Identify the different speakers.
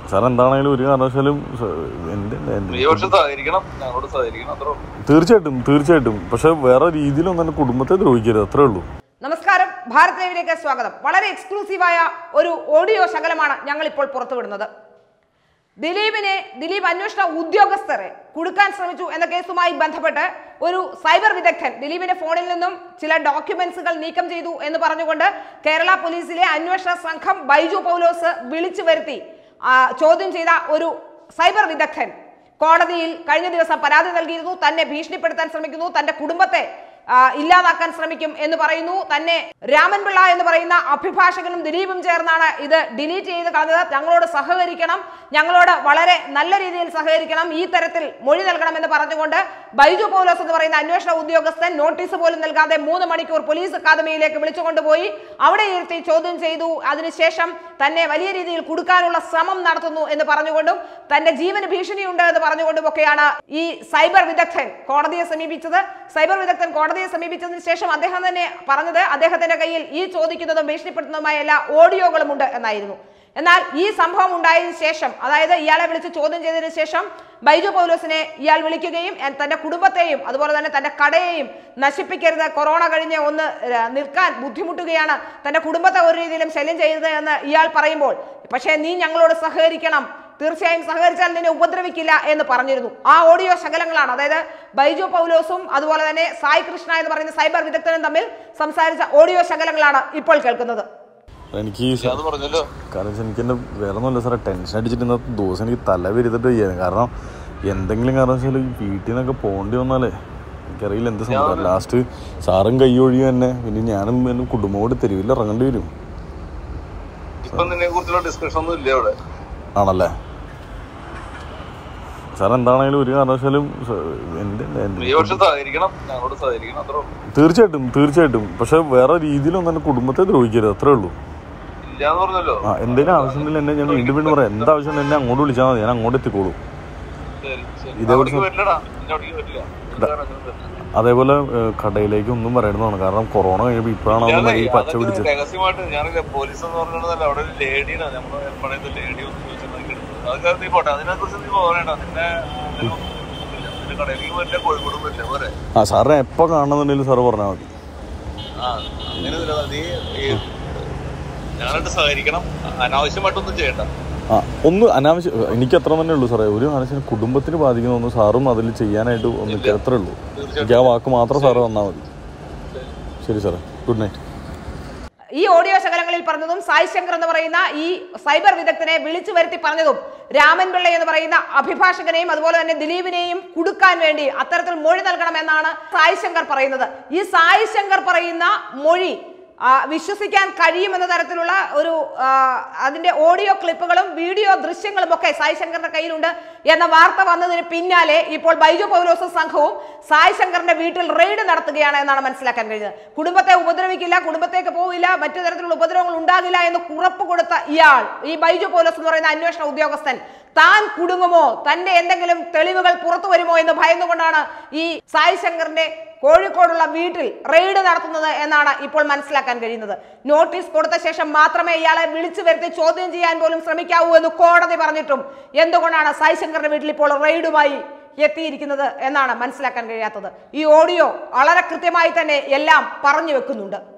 Speaker 1: Sir എന്താണെങ്കിലും ഒരു കാരണവശാലും സ- എൻ്റെ എൻ്റെ-
Speaker 2: ഈ വർഷം സഹകരിക്കണം ഞങ്ങളോട് സഹകരിക്കണം അത്രേ ഉള്ളൂ
Speaker 1: തീർച്ചയായിട്ടും തീർച്ചയായിട്ടും പക്ഷെ വേറെ രീതിയിലൊന്നും എൻ്റെ കുടുംബത്തെ ദ്രോഹിക്കരുത് അത്രേ ഉള്ളൂ
Speaker 3: നമസ്കാരം ഭാരത് ലൈവിലേക്ക് സ്വാഗതം വളരെ എക്സ്ക്ലൂസീവായ ഒരു ഓഡിയോ ശകലമാണ് ഞങ്ങൾ ഇപ്പോൾ പുറത്തുവിടുന്നത് ദിലീപിനെ ദിലീപ് അന്വേഷണ ഉദ്യോഗസ്ഥരെ കുടുക്കാൻ ശ്രമിച്ചു എന്ന കേസുമായി ബന്ധപ്പെട്ട് ഒരു സൈബർ വിദഗ്ധൻ ദിലീപിന്റെ ഫോണിൽ നിന്നും ചില ഡോക്യുമെന്റ്സുകൾ നീക്കം ചെയ്തു എന്ന് പറഞ്ഞുകൊണ്ട് കേരള പോലീസിലെ അന്വേഷണ സംഘം ബൈജു പൗലോസ് വിളിച്ചു വരുത്തി ആ, ചോദ്യം ചെയ്ത ഒരു സൈബർ വിദഗ്ധൻ കോടതിയിൽ കഴിഞ്ഞ ദിവസം പരാതി നൽകിയിരുന്നു തന്നെ ഭീഷണിപ്പെടുത്താൻ ശ്രമിക്കുന്നു തന്റെ കുടുംബത്തെ ആ, ഇല്ലാതാക്കാൻ ശ്രമിക്കും എന്ന് പറയുന്നു തന്നെ രാമൻപിള്ള എന്ന് പറയുന്ന അഭിഭാഷകനും ദിലീപും ചേർന്നാണ് ഇത് ഡിലീറ്റ് ചെയ്ത് കളഞ്ഞത് ഞങ്ങളോട് സഹകരിക്കണം ഞങ്ങളോട് വളരെ നല്ല രീതിയിൽ സഹകരിക്കണം ഈ തരത്തിൽ മൊഴി നൽകണമെന്ന് പറഞ്ഞുകൊണ്ട് ബൈജു പൗലോസ് എന്ന് പറയുന്ന അന്വേഷണ ഉദ്യോഗസ്ഥൻ നോട്ടീസ് പോലും നൽകാതെ മൂന്ന് മണിക്കൂർ പോലീസ് അക്കാദമിയിലേക്ക് വിളിച്ചുകൊണ്ടുപോയി അവിടെ ഇരുത്തി ചോദ്യം ചെയ്തു അതിനുശേഷം തന്നെ വലിയ രീതിയിൽ കുടുക്കാനുള്ള ശ്രമം നടത്തുന്നു എന്ന് പറഞ്ഞുകൊണ്ടും തന്റെ ജീവന് ഭീഷണിയുണ്ട് എന്ന് പറഞ്ഞുകൊണ്ടും ഒക്കെയാണ് ഈ സൈബർ വിദഗ്ധൻ കോടതിയെ സമീപിച്ചത് സൈബർ വിദഗ്ധൻ കോടതിയെ സമീപിച്ചതിന് ശേഷം അദ്ദേഹം തന്നെ പറഞ്ഞത് അദ്ദേഹത്തിന്റെ കയ്യിൽ ഈ ചോദിക്കുന്നതും ഭീഷണിപ്പെടുത്തുന്നതുമായ എല്ലാ ഓഡിയോകളും ഉണ്ട് എന്നായിരുന്നു എന്നാൽ ഈ സംഭവം ഉണ്ടായതിനു ശേഷം അതായത് ഇയാളെ വിളിച്ച് ചോദ്യം ചെയ്തതിനു ശേഷം ബൈജു പൗലോസിനെ ഇയാൾ വിളിക്കുകയും എ- തന്റെ കുടുംബത്തെയും അതുപോലെ തന്നെ തന്റെ കടയെയും നശിപ്പിക്കരുത് കൊറോണ കഴിഞ്ഞ് ഒന്ന് ഏ, നിൽക്കാൻ ബുദ്ധിമുട്ടുകയാണ് തന്റെ കുടുംബത്തെ ഒരു രീതിയിലും ശല്യം ചെയ്യരുത് എന്ന് ഇയാൾ പറയുമ്പോൾ പക്ഷേ നീ ഞങ്ങളോട് സഹകരിക്കണം തീർച്ചയായും സഹകരിച്ചാൽ നിന്നെ ഉപദ്രവിക്കില്ല എന്ന് പറഞ്ഞിരുന്നു ആ ഓഡിയോ ശകലങ്ങളാണ് അതായത് ബൈജു പൗലോസും അതുപോലെ തന്നെ സായി കൃഷ്ണ എന്ന് പറയുന്ന സൈബർ വിദഗ്ധനും തമ്മിൽ സംസാരിച്ച ഓഡിയോ ശകലങ്ങളാണ് ഇപ്പോൾ കേൾക്കുന്നത്
Speaker 1: എനിക്ക് ഈ സ-
Speaker 2: അത് പറഞ്ഞല്ലോ
Speaker 1: കാരണം വെച്ചാൽ എനിക്ക് എൻ്റെ വേറെ ഒന്നുമില്ല സാറേ ടെൻഷൻ അടിച്ചിട്ട് ഇന്നത്തെ ദിവസം എനിക്ക് തല വരുത്തിട്ട് ചെയ്യാൻ കാരണം എന്തെങ്കിലും കാരണം വെച്ചാൽ വീട്ടിൽ നിന്നൊക്കെ പോകേണ്ടി വന്നാലേ എനിക്കറിയില്ല എന്ത് സംഭവം ലാസ്റ്റ് സാറും കൈ ഒഴിയും തന്നെ പിന്നെ ഞാനും എൻ്റെ കുടുംബം കൂടി തെരുവിൽ ഇറങ്ങേണ്ടി വരും
Speaker 2: ഇപ്പൊ നിന്നെ കുറിച്ചുള്ള ഡിസ്കഷൻ ഒന്നും ഇല്ല അവിടെ
Speaker 1: ആണല്ലേ സാർ എന്താണെങ്കിലും ഒരു കാരണവശാലും സ- എൻ്റെ എൻ്റെ-
Speaker 2: ഈ വർഷം സഹകരിക്കണം ഞങ്ങളോട് സഹകരിക്കണം അത്രേ ഉള്ളൂ
Speaker 1: തീർച്ചയായിട്ടും തീർച്ചയായിട്ടും പക്ഷെ വേറെ രീതിയിലൊന്നും എൻ്റെ കുടുംബത്തെ ദ്രോഹിക്കരുത് അത്രേ ഉള്ളൂ
Speaker 2: ഇല്ലാന്ന് പറഞ്ഞല്ലോ
Speaker 1: ആ എന്തെങ്കിലും ആവശ്യമുണ്ടെങ്കിൽ എന്നെ ഞാൻ വീണ്ടും വീണ്ടും പറയാം എന്താവശ്യം എന്നെ അങ്ങോട്ട് വിളിച്ചാൽ മതി ഞാൻ അങ്ങോട്ട് എത്തിക്കോളൂ
Speaker 2: ശരി ശരി
Speaker 1: ഇതേ
Speaker 2: അവിടേക്ക്
Speaker 1: വർഷം-
Speaker 2: വരില്ലടാ നിന്റെ അവിടേക്ക് വരില്ല ഒരു കാരണവശാലും വരില്ല.
Speaker 1: അതേപോലെ ഏഹ്, കടയിലേക്ക് ഒന്നും പറയണമെന്നാണ് കാരണം കൊറോണ കഴിയുമ്പോൾ ഇപ്പോഴാണ്
Speaker 2: ഞാനേ,
Speaker 1: ഈ പച്ച
Speaker 2: അതൊക്കെ
Speaker 1: പിടിച്ചത്
Speaker 2: രഹസ്യമായിട്ട് ഞാനില്ല പോലീസ് എന്ന് പറഞ്ഞതല്ല അവിടെ ഒരു ലേഡിയാണ് നമ്മൾ ഏർപ്പെടുന്ന ലേഡി ഒന്ന് ചോദിച്ചിട്ടുണ്ടെങ്കിൽ അതൊക്കെ നീ പോട്ടെ അതിനെ കുറിച്ച് നീ പറയണ്ട നിന്നെ നിന്നെ ഒന്നുമില്ല. നിന്റെ കടയിലേക്ക് വരില്ല കോഴിക്കോടും വരില്ല പോരെ
Speaker 1: ആ സാറിനെ എപ്പോൾ കാണണമെന്നുണ്ടെങ്കിലും സാറ് പറഞ്ഞാൽ മതി
Speaker 2: ആ അങ്ങനെ ഇല്ല. നീ ഈ ഞാനായിട്ട് സഹകരിക്കണം അനാവശ്യമായിട്ടൊന്നും ചെയ്യണ്ട
Speaker 1: ആ ഒന്ന് അനാവശ്യം എനിക്ക് അത്ര തന്നെ ഉള്ളൂ സാറേ ഒരു ആവശ്യം കുടുംബത്തിന് ബാധിക്കുന്ന ഒന്ന് സാറും അതിൽ ചെയ്യാനായിട്ട് ഒന്ന് അത്രേ ഉള്ളൂ എനിക്ക് ആ വാക്ക് മാത്രം സാറ് വന്നാൽ മതി ശരി സാറേ ഗുഡ് നൈറ്റ്
Speaker 3: ഈ ഓഡിയോ ശകലങ്ങളിൽ പറഞ്ഞതും സായി ശങ്കർ എന്ന് പറയുന്ന ഈ സൈബർ വിദഗ്ധനെ വിളിച്ചു വരുത്തി പറഞ്ഞതും രാമൻ പിള്ള എന്ന് പറയുന്ന അഭിഭാഷകനെയും അതുപോലെ തന്നെ ദിലീപിനെയും കുടുക്കാൻ വേണ്ടി അത്തരത്തിൽ മൊഴി നൽകണമെന്നാണ് സായി ശങ്കർ പറയുന്നത് ഈ സായി ശങ്കർ പറയുന്ന മൊഴി ആ, വിശ്വസിക്കാൻ കഴിയുമെന്ന തരത്തിലുള്ള ഒരു ആ, അതിന്റെ ഓഡിയോ ക്ലിപ്പുകളും വീഡിയോ ദൃശ്യങ്ങളും ഒക്കെ സായി ശങ്കറിന്റെ കയ്യിലുണ്ട് എന്ന വാർത്ത വന്നതിന് പിന്നാലെ ഇപ്പോൾ ബൈജു പൗലോസും സംഘവും സായി ശങ്കറിന്റെ വീട്ടിൽ റെയ്ഡ് നടത്തുകയാണ് എന്നാണ് മനസ്സിലാക്കാൻ കഴിഞ്ഞത് കുടുംബത്തെ ഉപദ്രവിക്കില്ല കുടുംബത്തേക്ക് പോവില്ല മറ്റു തരത്തിലുള്ള ഉപദ്രവങ്ങൾ ഉണ്ടാകില്ല എന്ന് ഉറപ്പ് കൊടുത്ത ഇയാൾ ഈ ബൈജു പൗലോസ് എന്ന് പറയുന്ന അന്വേഷണ ഉദ്യോഗസ്ഥൻ താൻ കുടുങ്ങുമോ തന്റെ എന്തെങ്കിലും തെളിവുകൾ പുറത്തു വരുമോ എന്ന് ഭയന്നുകൊണ്ടാണ് ഈ സായി ശങ്കറിന്റെ കോഴിക്കോടുള്ള വീട്ടിൽ റെയ്ഡ് നടത്തുന്നത് എന്നാണ് ഇപ്പോൾ മനസ്സിലാക്കാൻ കഴിയുന്നത് നോട്ടീസ് കൊടുത്ത ശേഷം മാത്രമേ ഇയാളെ വിളിച്ചു വരുത്തി ചോദ്യം ചെയ്യാൻ പോലും ശ്രമിക്കാവൂ എന്ന് കോടതി പറഞ്ഞിട്ടും എന്തുകൊണ്ടാണ് സായി ശങ്കറിന്റെ വീട്ടിൽ ഇപ്പോൾ റെയ്ഡുമായി എത്തിയിരിക്കുന്നത് എന്നാണ് മനസ്സിലാക്കാൻ കഴിയാത്തത് ഈ ഓഡിയോ വളരെ കൃത്യമായി തന്നെ എല്ലാം പറഞ്ഞു വെക്കുന്നുണ്ട്